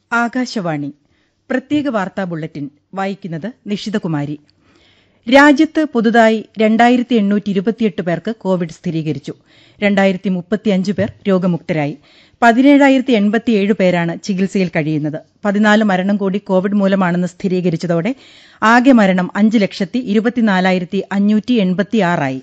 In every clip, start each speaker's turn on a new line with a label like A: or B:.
A: ആകാശവാണി പ്രത്യേക വാർത്താ ബുള്ളറ്റിൻ വായിക്കുന്നത് നിഷിതകുമാരി രാജ്യത്ത് പുതുതായി രണ്ടായിരത്തി എണ്ണൂറ്റി ഇരുപത്തിയെട്ട് പേർക്ക് കോവിഡ് സ്ഥിരീകരിച്ചു രണ്ടായിരത്തി മുപ്പത്തിയഞ്ച് പേർ രോഗമുക്തരായി പതിനേഴായിരത്തി എൺപത്തിയേഴ് പേരാണ് ചികിത്സയിൽ കഴിയുന്നത് പതിനാല് മരണം കൂടി കോവിഡ് മൂലമാണെന്ന് സ്ഥിരീകരിച്ചതോടെ ആകെ മരണം അഞ്ച് ലക്ഷത്തി ഇരുപത്തിനാലായിരത്തി അഞ്ഞൂറ്റി എൺപത്തിയാറായി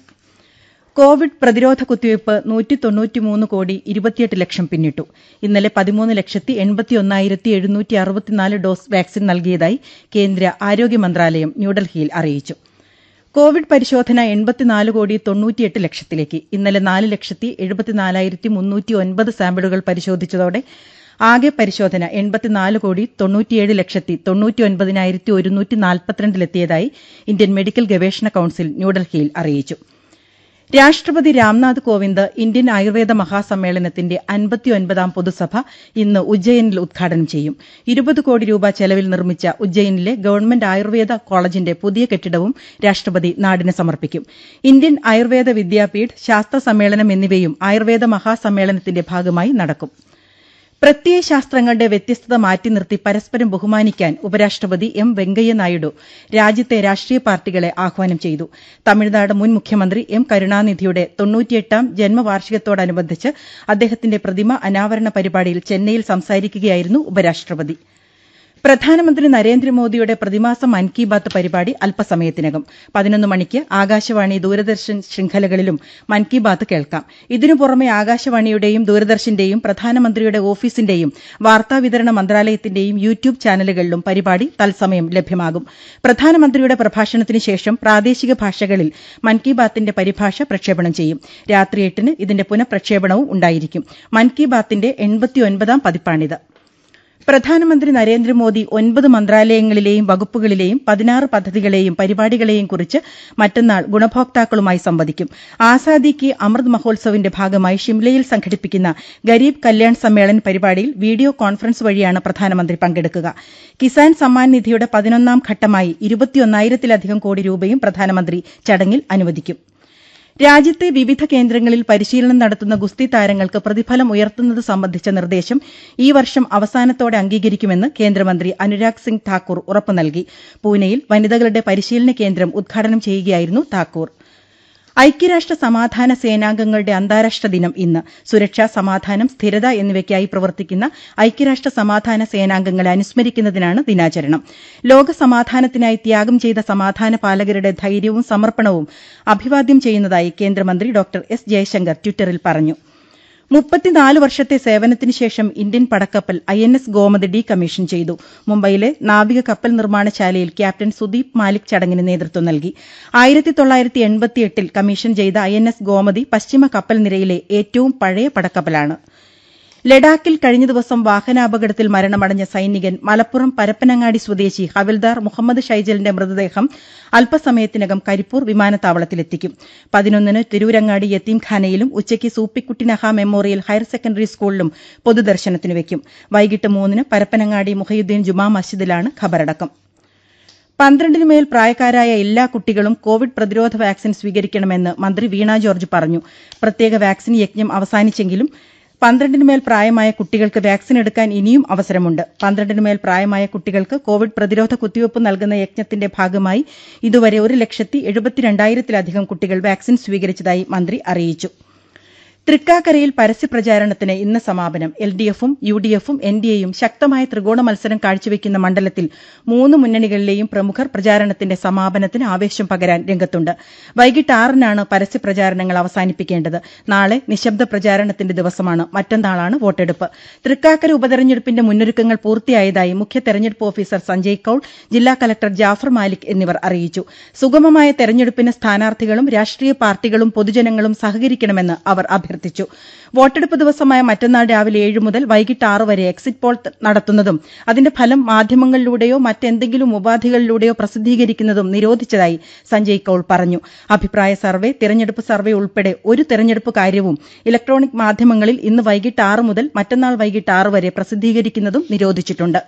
A: കോവിഡ് പ്രതിരോധ കുത്തിവയ്പ് നൂറ്റി തൊണ്ണൂറ്റിമൂന്ന് കോടി ഇരുപത്തിയെട്ട് ലക്ഷം പിന്നിട്ടു ഇന്നലെ പതിമൂന്ന് ലക്ഷത്തി എൺപത്തിയൊന്നായിരത്തി എഴുന്നൂറ്റി അറുപത്തിനാല് ഡോസ് വാക്സിൻ നൽകിയതായി കേന്ദ്ര ആരോഗ്യ മന്ത്രാലയം ന്യൂഡൽഹിയിൽ അറിയിച്ചു കോവിഡ് പരിശോധന എൺപത്തിനാല് കോടി തൊണ്ണൂറ്റിയെട്ട് ലക്ഷത്തിലേക്ക് ഇന്നലെ നാല് ലക്ഷത്തി എഴുപത്തിനാലായിരത്തി മുന്നൂറ്റി ഒൻപത് സാമ്പിളുകൾ പരിശോധിച്ചതോടെ ആകെ പരിശോധന എൺപത്തിനാല് കോടി തൊണ്ണൂറ്റിയേഴ് ലക്ഷത്തി തൊണ്ണൂറ്റിയൊൻപതിനായിരത്തി ഒരുന്നൂറ്റി നാൽപ്പത്തിരണ്ടിലെത്തിയതായി ഇന്ത്യൻ മെഡിക്കൽ ഗവേഷണ കൌൺസിൽ ന്യൂഡൽഹിയിൽ അറിയിച്ചു രാഷ്ട്രപതി രാംനാഥ് കോവിന്ദ് ഇന്ത്യൻ ആയുർവേദ മഹാസമ്മേളനത്തിന്റെ അൻപത്തിയൊൻപതാം പൊതുസഭ ഇന്ന് ഉജ്ജയിനിൽ ഉദ്ഘാടനം ചെയ്യും ഇരുപത് കോടി രൂപ ചെലവിൽ നിർമ്മിച്ച ഉജ്ജയിനിലെ ഗവൺമെന്റ് ആയുർവേദ കോളേജിന്റെ പുതിയ കെട്ടിടവും രാഷ്ട്രപതി നാടിന് സമർപ്പിക്കും ഇന്ത്യൻ ആയുർവേദ വിദ്യാപീഠ് ശാസ്ത്ര സമ്മേളനം എന്നിവയും ആയുർവേദ മഹാസമ്മേളനത്തിന്റെ ഭാഗമായി നടക്കും പ്രത്യയ ശാസ്ത്രങ്ങളുടെ വ്യത്യസ്തത മാറ്റി നിർത്തി പരസ്പരം ബഹുമാനിക്കാൻ ഉപരാഷ്ട്രപതി എം വെങ്കയ്യ നായിഡു രാജ്യത്തെ രാഷ്ട്രീയ പാർട്ടികളെ ആഹ്വാനം ചെയ്തു തമിഴ്നാട് മുൻ മുഖ്യമന്ത്രി എം കരുണാനിധിയുടെ തൊണ്ണൂറ്റിയെട്ടാം ജന്മവാർഷികത്തോടനുബന്ധിച്ച് അദ്ദേഹത്തിന്റെ പ്രതിമ അനാവരണ പരിപാടിയിൽ ചെന്നൈയിൽ സംസാരിക്കുകയായിരുന്നു ഉപരാഷ്ട്രപതി പ്രധാനമന്ത്രി നരേന്ദ്രമോദിയുടെ പ്രതിമാസ മൻ കി ബാത്ത് പരിപാടി അല്പസമയത്തിനകം പതിനൊന്ന് മണിക്ക് ആകാശവാണി ദൂരദർശൻ ശൃംഖലകളിലും മൻ കി ബാത്ത് കേൾക്കാം ഇതിനു പുറമെ ആകാശവാണിയുടെയും ദൂരദർശന്റെയും പ്രധാനമന്ത്രിയുടെ ഓഫീസിന്റെയും വാർത്താവിതരണ മന്ത്രാലയത്തിന്റെയും യൂട്യൂബ് ചാനലുകളിലും പരിപാടി തത്സമയം ലഭ്യമാകും പ്രധാനമന്ത്രിയുടെ പ്രഭാഷണത്തിന് ശേഷം പ്രാദേശിക ഭാഷകളിൽ മൻ കി ബാത്തിന്റെ പരിഭാഷ പ്രക്ഷേപണം ചെയ്യും രാത്രി എട്ടിന് ഇതിന്റെ പുനഃപ്രക്ഷേപണവും ഉണ്ടായിരിക്കും മൻ കി ബാത്തിന്റെ എൺപത്തിയൊൻപതാം പതിപ്പാണിത് പ്രധാനമന്ത്രി നരേന്ദ്രമോദി ഒൻപത് മന്ത്രാലയങ്ങളിലെയും വകുപ്പുകളിലെയും പതിനാറ് പദ്ധതികളെയും പരിപാടികളെയും കുറിച്ച് മറ്റന്നാൾ ഗുണഭോക്താക്കളുമായി സംവദിക്കും ആസാദി കി അമൃത് മഹോത്സവിന്റെ ഭാഗമായി ഷിംലയിൽ സംഘടിപ്പിക്കുന്ന ഗരീബ് കല്യാൺ സമ്മേളൻ പരിപാടിയിൽ വീഡിയോ കോൺഫറൻസ് വഴിയാണ് പ്രധാനമന്ത്രി പങ്കെടുക്കുക കിസാൻ സമ്മാൻ നിധിയുടെ പതിനൊന്നാം ഘട്ടമായി ഇരുപത്തിയൊന്നായിരത്തിലധികം കോടി രൂപയും പ്രധാനമന്ത്രി ചടങ്ങിൽ അനുവദിക്കും രാജ്യത്തെ വിവിധ കേന്ദ്രങ്ങളിൽ പരിശീലനം നടത്തുന്ന ഗുസ്തി താരങ്ങൾക്ക് പ്രതിഫലം ഉയർത്തുന്നത് സംബന്ധിച്ച നിർദ്ദേശം ഈ വർഷം അവസാനത്തോടെ അംഗീകരിക്കുമെന്ന് കേന്ദ്രമന്ത്രി അനുരാഗ് സിംഗ് താക്കൂർ ഉറപ്പു നൽകി പൂനെയിൽ വനിതകളുടെ പരിശീലന കേന്ദ്രം ഉദ്ഘാടനം ചെയ്യുകയായിരുന്നു താക്കൂർ ഐക്യരാഷ്ട്ര സമാധാന സേനാംഗങ്ങളുടെ അന്താരാഷ്ട്ര ദിനം ഇന്ന് സുരക്ഷ സമാധാനം സ്ഥിരത എന്നിവയ്ക്കായി പ്രവർത്തിക്കുന്ന ഐക്യരാഷ്ട്ര സമാധാന സേനാംഗങ്ങളെ അനുസ്മരിക്കുന്നതിനാണ് ദിനാചരണം ലോക സമാധാനത്തിനായി ത്യാഗം ചെയ്ത സമാധാന പാലകരുടെ ധൈര്യവും സമർപ്പണവും അഭിവാദ്യം ചെയ്യുന്നതായി കേന്ദ്രമന്ത്രി ഡോക്ടർ എസ് ജയശങ്കർ ട്വിറ്ററിൽ പറഞ്ഞു മുപ്പത്തിനാല് വർഷത്തെ സേവനത്തിന് ശേഷം ഇന്ത്യൻ പടക്കപ്പൽ I N S Gomati decommission ചെയ്തു മുംബൈയിലെ നാവിക കപ്പൽ നിർമ്മാണശാലയിൽ ക്യാപ്റ്റൻ സുദീപ് മാലിക് ചടങ്ങിന് നേതൃത്വം നൽകി ആയിരത്തി തൊള്ളായിരത്തി എൺപത്തിയെട്ടിൽ കമ്മീഷൻ ചെയ്ത ഐ എൻ എസ് ഗോമതി പശ്ചിമ കപ്പൽ നിരയിലെ ഏറ്റവും പഴയ പടക്കപ്പലാണ് ലഡാക്കിൽ കഴിഞ്ഞ ദിവസം വാഹനാപകടത്തിൽ മരണമടഞ്ഞ സൈനികൻ മലപ്പുറം പരപ്പനങ്ങാടി സ്വദേശി ഹവിൽദാർ മുഹമ്മദ് ഷൈജലിന്റെ മൃതദേഹം അല്പസമയത്തിനകം കരിപ്പൂർ വിമാനത്താവളത്തിലെത്തിക്കും പതിനൊന്നിന് തിരൂരങ്ങാടി യത്തീംഖാനയിലും ഉച്ചയ്ക്ക് സൂപ്പിക്കുട്ടിനഹ മെമ്മോറിയൽ ഹയർ സെക്കൻഡറി സ്കൂളിലും പൊതുദർശനത്തിന് വയ്ക്കും വൈകിട്ട് മൂന്നിന് പരപ്പനങ്ങാടി മുഹയുദ്ദീൻ ജുമാ മസ്ജിദിലാണ് ഖബറടക്കം പന്ത്രണ്ടിന് മേൽ പ്രായക്കാരായ എല്ലാ കുട്ടികളും കോവിഡ് പ്രതിരോധ വാക്സിൻ സ്വീകരിക്കണമെന്ന് മന്ത്രി വീണ ജോർജ് പറഞ്ഞു പ്രത്യേക വാക്സിൻ യജ്ഞം അവസാനിച്ചെങ്കിലും പന്ത്രണ്ടിന് മേൽ പ്രായമായ കുട്ടികൾക്ക് വാക്സിൻ എടുക്കാൻ ഇനിയും അവസരമുണ്ട് പന്ത്രണ്ടിന് മേൽ പ്രായമായ കുട്ടികൾക്ക് കോവിഡ് പ്രതിരോധ കുത്തിവയ്പ് നൽകുന്ന യജ്ഞത്തിന്റെ ഭാഗമായി ഇതുവരെ ഒരു ലക്ഷത്തി എഴുപത്തിരണ്ടായിരത്തിലധികം കുട്ടികൾ വാക്സിൻ സ്വീകരിച്ചതായി മന്ത്രി അറിയിച്ചു തൃക്കാക്കരയിൽ പരസ്യപ്രചാരണത്തിന് ഇന്ന് സമാപനം എൽ ഡി എഫും യു ഡി എഫും എൻ ഡി എയും ശക്തമായ ത്രികോണ മത്സരം കാഴ്ചവെക്കുന്ന മണ്ഡലത്തിൽ മൂന്ന് മുന്നണികളിലെയും പ്രമുഖർ പ്രചാരണത്തിന്റെ സമാപനത്തിന് ആവേശം പകരാൻ രംഗത്തുണ്ട് വൈകിട്ട് ആറിനാണ് പരസ്യപ്രചാരണങ്ങൾ അവസാനിപ്പിക്കേണ്ടത് നാളെ നിശബ്ദ പ്രചാരണത്തിന്റെ ദിവസമാണ് മറ്റന്നാളാണ് വോട്ടെടുപ്പ് തൃക്കാക്കര ഉപതെരഞ്ഞെടുപ്പിന്റെ മുന്നൊരുക്കങ്ങൾ പൂർത്തിയായതായി മുഖ്യ തെരഞ്ഞെടുപ്പ് ഓഫീസർ സഞ്ജയ് കൌൾ ജില്ലാ കലക്ടർ ജാഫർ മാലിക് എന്നിവർ അറിയിച്ചു സുഗമമായ തെരഞ്ഞെടുപ്പിന് സ്ഥാനാർത്ഥികളും രാഷ്ട്രീയ പാർട്ടികളും പൊതുജനങ്ങളും സഹകരിക്കണമെന്ന് അവർ അഭ്യർത്ഥിച്ചു അഭ്യർത്ഥിച്ചു വോട്ടെടുപ്പ് ദിവസമായ മറ്റന്നാൾ രാവിലെ ഏഴ് മുതൽ വൈകിട്ട് ആറ് വരെ എക്സിറ്റ് പോൾ നടത്തുന്നതും അതിന്റെ ഫലം മാധ്യമങ്ങളിലൂടെയോ മറ്റെന്തെങ്കിലും ഉപാധികളിലൂടെയോ പ്രസിദ്ധീകരിക്കുന്നതും നിരോധിച്ചതായി സഞ്ജയ് കൌൾ പറഞ്ഞു അഭിപ്രായ സർവേ തിരഞ്ഞെടുപ്പ് സർവേ ഉൾപ്പെടെ ഒരു തെരഞ്ഞെടുപ്പ് കാര്യവും ഇലക്ട്രോണിക് മാധ്യമങ്ങളിൽ ഇന്ന് വൈകിട്ട് ആറ് മുതൽ മറ്റന്നാൾ വൈകിട്ട് ആറ് വരെ പ്രസിദ്ധീകരിക്കുന്നതും നിരോധിച്ചിട്ടുണ്ട്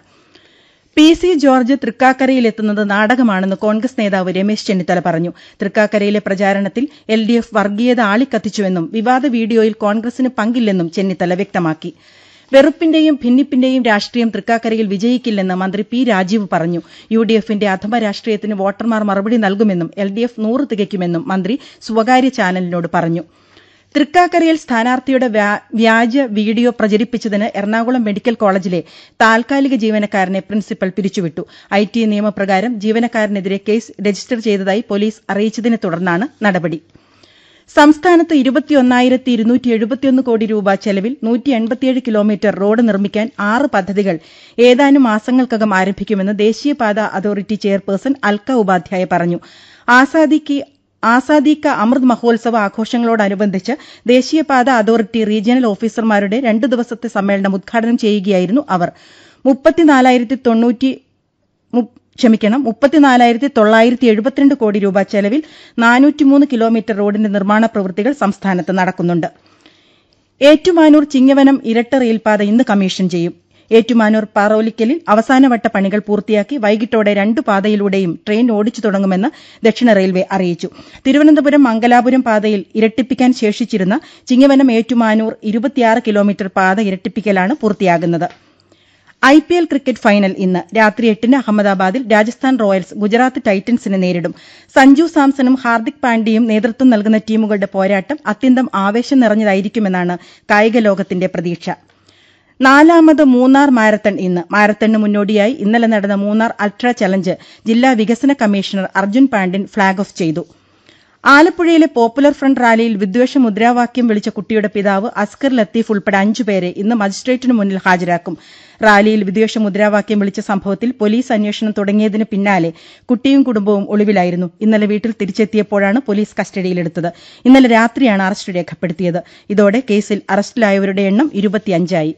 A: പി സി ജോർജ് തൃക്കാക്കരയിലെത്തുന്നത് നാടകമാണെന്ന് കോൺഗ്രസ് നേതാവ് രമേശ് ചെന്നിത്തല പറഞ്ഞു തൃക്കാക്കരയിലെ പ്രചാരണത്തിൽ എൽ ഡി എഫ് വർഗീയത ആളിക്കത്തിച്ചുവെന്നും വിവാദ വീഡിയോയിൽ കോൺഗ്രസിന് പങ്കില്ലെന്നും ചെന്നിത്തല വ്യക്തമാക്കി വെറുപ്പിന്റെയും ഭിന്നിപ്പിന്റെയും രാഷ്ട്രീയം തൃക്കാക്കരയിൽ വിജയിക്കില്ലെന്ന് മന്ത്രി പി രാജീവ് പറഞ്ഞു യു ഡി എഫിന്റെ അധമ രാഷ്ട്രീയത്തിന് വോട്ടർമാർ മറുപടി നൽകുമെന്നും എൽ ഡി എഫ് നൂറ് തികയ്ക്കുമെന്നും മന്ത്രി സ്വകാര്യ ചാനലിനോട് പറഞ്ഞു തൃക്കാക്കരയിൽ സ്ഥാനാർത്ഥിയുടെ വ്യാജ വീഡിയോ പ്രചരിപ്പിച്ചതിന് എറണാകുളം മെഡിക്കൽ കോളേജിലെ താൽക്കാലിക ജീവനക്കാരനെ പ്രിൻസിപ്പൽ പിരിച്ചുവിട്ടു ഐ ടി നിയമപ്രകാരം ജീവനക്കാരനെതിരെ കേസ് രജിസ്റ്റർ ചെയ്തതായി പോലീസ് അറിയിച്ചതിനെ തുടർന്നാണ് നടപടി സംസ്ഥാനത്ത് ഇരുപത്തിയൊന്നായിരത്തി ഇരുന്നൂറ്റി എഴുപത്തിയൊന്ന് കോടി രൂപ ചെലവിൽ നൂറ്റി എൺപത്തിയേഴ് കിലോമീറ്റർ റോഡ് നിർമ്മിക്കാൻ ആറ് പദ്ധതികൾ ഏതാനും മാസങ്ങൾക്കകം ആരംഭിക്കുമെന്ന് ദേശീയപാത അതോറിറ്റി ചെയർപേഴ്സൺ അൽക്ക ഉപാധ്യായ പറഞ്ഞു ആസാദിക്ക് ആസാദി കാ അമൃത് മഹോത്സവ ആഘോഷങ്ങളോടനുബന്ധിച്ച് ദേശീയപാത അതോറിറ്റി റീജിയണൽ ഓഫീസർമാരുടെ രണ്ട് ദിവസത്തെ സമ്മേളനം ഉദ്ഘാടനം ചെയ്യുകയായിരുന്നു അവർ മുപ്പത്തിനാലായിരത്തി തൊണ്ണൂറ്റി ക്ഷമിക്കണം മുപ്പത്തിനാലായിരത്തി തൊള്ളായിരത്തി എഴുപത്തിരണ്ട് കോടി രൂപ ചെലവിൽ നാനൂറ്റിമൂന്ന് കിലോമീറ്റർ റോഡിന്റെ നിർമ്മാണ പ്രവൃത്തികൾ സംസ്ഥാനത്ത് നടക്കുന്നുണ്ട് ഏറ്റുമാനൂർ ചിങ്ങവനം ഇരട്ട റെയിൽപാത ഇന്ന് കമ്മീഷൻ ചെയ്യും ഏറ്റുമാനൂർ പാറോലിക്കലിൽ അവസാനവട്ട പണികൾ പൂർത്തിയാക്കി വൈകിട്ടോടെ രണ്ട് പാതയിലൂടെയും ട്രെയിൻ ഓടിച്ചു തുടങ്ങുമെന്ന് ദക്ഷിണ റെയിൽവേ അറിയിച്ചു തിരുവനന്തപുരം മംഗലാപുരം പാതയിൽ ഇരട്ടിപ്പിക്കാൻ ശേഷിച്ചിരുന്ന ചിങ്ങവനം ഏറ്റുമാനൂർ ഇരുപത്തിയാറ് കിലോമീറ്റർ പാത ഇരട്ടിപ്പിക്കലാണ് പൂർത്തിയാകുന്നത് I P L cricket final ഇന്ന് രാത്രി എട്ടിന് അഹമ്മദാബാദിൽ രാജസ്ഥാൻ റോയൽസ് ഗുജറാത്ത് ടൈറ്റൻസിനെ നേരിടും സഞ്ജു സാംസണും ഹാർദിക് പാണ്ഡ്യയും നേതൃത്വം നൽകുന്ന ടീമുകളുടെ പോരാട്ടം അത്യന്തം ആവേശം നിറഞ്ഞതായിരിക്കുമെന്നാണ് കായിക ലോകത്തിന്റെ പ്രതീക്ഷ നാലാമത് മൂന്നാർ മാരത്തൺ ഇന്ന് മാരത്തണിന് മുന്നോടിയായി ഇന്നലെ നടന്ന മൂന്നാർ അൾട്രാ ചലഞ്ച് ജില്ലാ വികസന commissioner Arjun Pandian flag off ചെയ്തു ആലപ്പുഴയിലെ പോപ്പുലർ ഫ്രണ്ട് റാലിയിൽ വിദ്വേഷ മുദ്രാവാക്യം വിളിച്ച കുട്ടിയുടെ പിതാവ് അസ്കർ ലത്തീഫ് ഉൾപ്പെടെ അഞ്ചുപേരെ ഇന്ന് മജിസ്ട്രേറ്റിന് മുന്നിൽ ഹാജരാക്കും റാലിയിൽ വിദ്വേഷ മുദ്രാവാക്യം വിളിച്ച സംഭവത്തിൽ പോലീസ് അന്വേഷണം തുടങ്ങിയതിന് പിന്നാലെ കുട്ടിയും കുടുംബവും ഒളിവിലായിരുന്നു ഇന്നലെ വീട്ടിൽ തിരിച്ചെത്തിയപ്പോഴാണ് പോലീസ് കസ്റ്റഡിയിലെടുത്തത് ഇന്നലെ രാത്രിയാണ് അറസ്റ്റ് രേഖപ്പെടുത്തിയത് ഇതോടെ കേസിൽ അറസ്റ്റിലായവരുടെ എണ്ണം ഇരുപത്തിയഞ്ചായി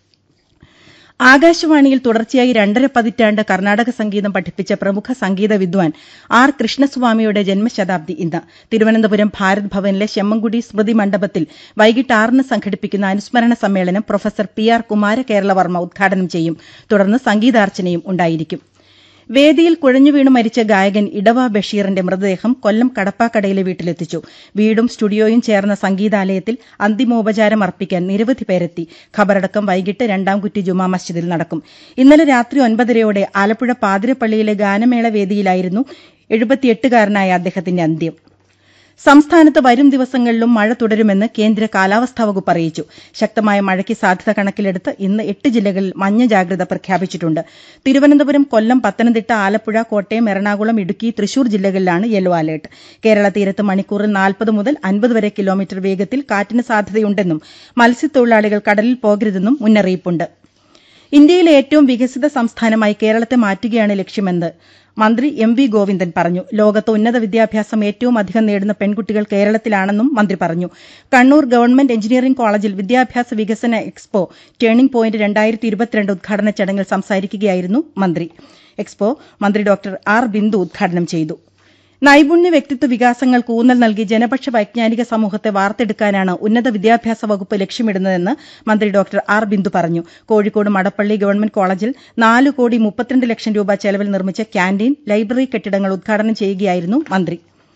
A: ആകാശവാണിയിൽ തുടർച്ചയായി രണ്ടര പതിറ്റാണ്ട് കർണാടക സംഗീതം പഠിപ്പിച്ച പ്രമുഖ സംഗീത വിദ്വാൻ ആർ കൃഷ്ണസ്വാമിയുടെ ജന്മശതാബ്ദി ഇന്ന് തിരുവനന്തപുരം ഭാരത് ഭവനിലെ ശെമ്മൻകുടി സ്മൃതി മണ്ഡപത്തിൽ വൈകിട്ട് ആറിന് സംഘടിപ്പിക്കുന്ന അനുസ്മരണ സമ്മേളനം പ്രൊഫസർ പി ആർ കുമാരകേരളവർമ്മ ഉദ്ഘാടനം ചെയ്യും തുടർന്ന് സംഗീതാർച്ചനയും ഉണ്ടായിരിക്കും വേദിയിൽ കുഴഞ്ഞുവീണ് മരിച്ച ഗായകൻ ഇടവ ബഷീറിന്റെ മൃതദേഹം കൊല്ലം കടപ്പാക്കടയിലെ വീട്ടിലെത്തിച്ചു വീടും സ്റ്റുഡിയോയും ചേർന്ന സംഗീതാലയത്തിൽ അന്തിമോപചാരം അർപ്പിക്കാൻ നിരവധി പേരെത്തി ഖബറടക്കം വൈകിട്ട് രണ്ടാംകുറ്റി ജുമാ മസ്ജിദിൽ നടക്കും ഇന്നലെ രാത്രി ഒൻപതരയോടെ ആലപ്പുഴ പാതിരപ്പള്ളിയിലെ ഗാനമേള വേദിയിലായിരുന്നു എഴുപത്തിയെട്ടുകാരനായ അദ്ദേഹത്തിന്റെ അന്ത്യം സംസ്ഥാനത്ത് വരും ദിവസങ്ങളിലും മഴ തുടരുമെന്ന് കേന്ദ്ര കാലാവസ്ഥാ വകുപ്പ് അറിയിച്ചു ശക്തമായ മഴയ്ക്ക് സാധ്യത കണക്കിലെടുത്ത് ഇന്ന് എട്ട് ജില്ലകളിൽ മഞ്ഞ ജാഗ്രത പ്രഖ്യാപിച്ചിട്ടുണ്ട് തിരുവനന്തപുരം കൊല്ലം പത്തനംതിട്ട ആലപ്പുഴ കോട്ടയം എറണാകുളം ഇടുക്കി തൃശൂർ ജില്ലകളിലാണ് യെല്ലോ അലർട്ട് കേരള തീരത്ത് മണിക്കൂറിൽ നാൽപ്പത് മുതൽ അൻപത് വരെ കിലോമീറ്റർ വേഗത്തിൽ കാറ്റിന് സാധ്യതയുണ്ടെന്നും മത്സ്യത്തൊഴിലാളികൾ കടലിൽ പോകരുതെന്നും മുന്നറിയിപ്പുണ്ട് ഇന്ത്യയിലെ ഏറ്റവും വികസിത സംസ്ഥാനമായി കേരളത്തെ മാറ്റുകയാണ് ലക്ഷ്യമെന്ന് മന്ത്രി എം വി ഗോവിന്ദൻ പറഞ്ഞു ലോകത്ത് ഉന്നത വിദ്യാഭ്യാസം ഏറ്റവും അധികം നേടുന്ന പെൺകുട്ടികൾ കേരളത്തിലാണെന്നും മന്ത്രി പറഞ്ഞു കണ്ണൂർ ഗവൺമെന്റ് എഞ്ചിനീയറിംഗ് കോളേജിൽ വിദ്യാഭ്യാസ വികസന എക്സ്പോ ടേണിംഗ് പോയിന്റ് രണ്ടായിരത്തി ഇരുപത്തിരണ്ട് ഉദ്ഘാടന ചടങ്ങിൽ സംസാരിക്കുകയായിരുന്നു മന്ത്രി എക്സ്പോ മന്ത്രി ഡോക്ടർ ആർ ബിന്ദു ഉദ്ഘാടനം ചെയ്തു നൈപുണ്യ വ്യക്തിത്വ വികാസങ്ങൾക്ക് ഊന്നൽ നൽകി ജനപക്ഷ വൈജ്ഞാനിക സമൂഹത്തെ വാർത്തെടുക്കാനാണ് ഉന്നത വിദ്യാഭ്യാസ വകുപ്പ് ലക്ഷ്യമിടുന്നതെന്ന് മന്ത്രി ഡോക്ടർ ആർ ബിന്ദു പറഞ്ഞു കോഴിക്കോട് മടപ്പള്ളി ഗവൺമെന്റ് കോളേജിൽ നാല് കോടി മുപ്പത്തിരണ്ട് ലക്ഷം രൂപ ചെലവിൽ നിർമ്മിച്ച ക്യാന്റീൻ ലൈബ്രറി കെട്ടിടങ്ങൾ ഉദ്ഘാടനം ചെയ്യുകയായിരുന്നു മന്ത്രി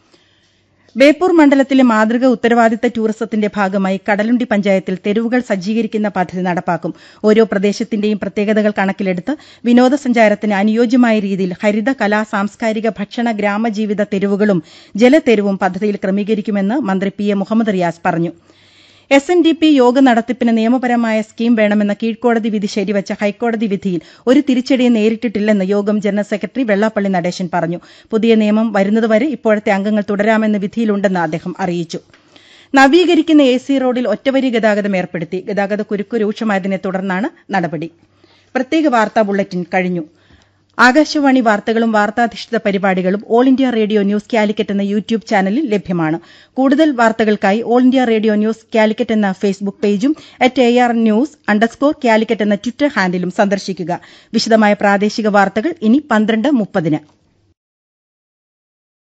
A: ബേപ്പൂർ മണ്ഡലത്തിലെ മാതൃക ഉത്തരവാദിത്ത ടൂറിസത്തിന്റെ ഭാഗമായി കടലുണ്ടി പഞ്ചായത്തിൽ തെരുവുകൾ സജ്ജീകരിക്കുന്ന പദ്ധതി നടപ്പാക്കും ഓരോ പ്രദേശത്തിന്റെയും പ്രത്യേകതകൾ കണക്കിലെടുത്ത് വിനോദസഞ്ചാരത്തിന് അനുയോജ്യമായ രീതിയിൽ ഹരിത കലാ സാംസ്കാരിക ഭക്ഷണ ഗ്രാമജീവിത തെരുവുകളും ജലതെരുവും പദ്ധതിയിൽ ക്രമീകരിക്കുമെന്ന് മന്ത്രി പി എ മുഹമ്മദ് റിയാസ് പറഞ്ഞു എസ് എൻ ഡി പി യോഗ നടത്തിപ്പിന് നിയമപരമായ സ്കീം വേണമെന്ന കീഴ്ക്കോടതി വിധി ശരിവച്ച ഹൈക്കോടതി വിധിയിൽ ഒരു തിരിച്ചടിയും നേരിട്ടിട്ടില്ലെന്ന് യോഗം ജനറൽ സെക്രട്ടറി വെള്ളാപ്പള്ളി നടേശൻ പറഞ്ഞു പുതിയ നിയമം വരുന്നതുവരെ ഇപ്പോഴത്തെ അംഗങ്ങൾ തുടരാമെന്ന് വിധിയിലുണ്ടെന്ന് അദ്ദേഹം അറിയിച്ചു നവീകരിക്കുന്ന എ സി റോഡിൽ ഒറ്റവരി ഗതാഗതം ഏർപ്പെടുത്തി ഗതാഗത കുരുക്ക് രൂക്ഷമായതിനെ തുടർന്നാണ് നടപടി പ്രത്യേക വാർത്താ ബുള്ളറ്റിൻ കഴിഞ്ഞു ആകാശവാണി വാർത്തകളും വാർത്താധിഷ്ഠിത പരിപാടികളും All India Radio News Calicut എന്ന യൂട്യൂബ് ചാനലിൽ ലഭ്യമാണ് കൂടുതൽ വാർത്തകൾക്കായി All India Radio News Calicut എന്ന ഫേസ്ബുക്ക് പേജും at A R news underscore Calicut എന്ന ട്വിറ്റർ ഹാൻഡിലും സന്ദർശിക്കുക വിശദമായ പ്രാദേശിക വാർത്തകൾ ഇനി പന്ത്രണ്ട് മുപ്പതിന്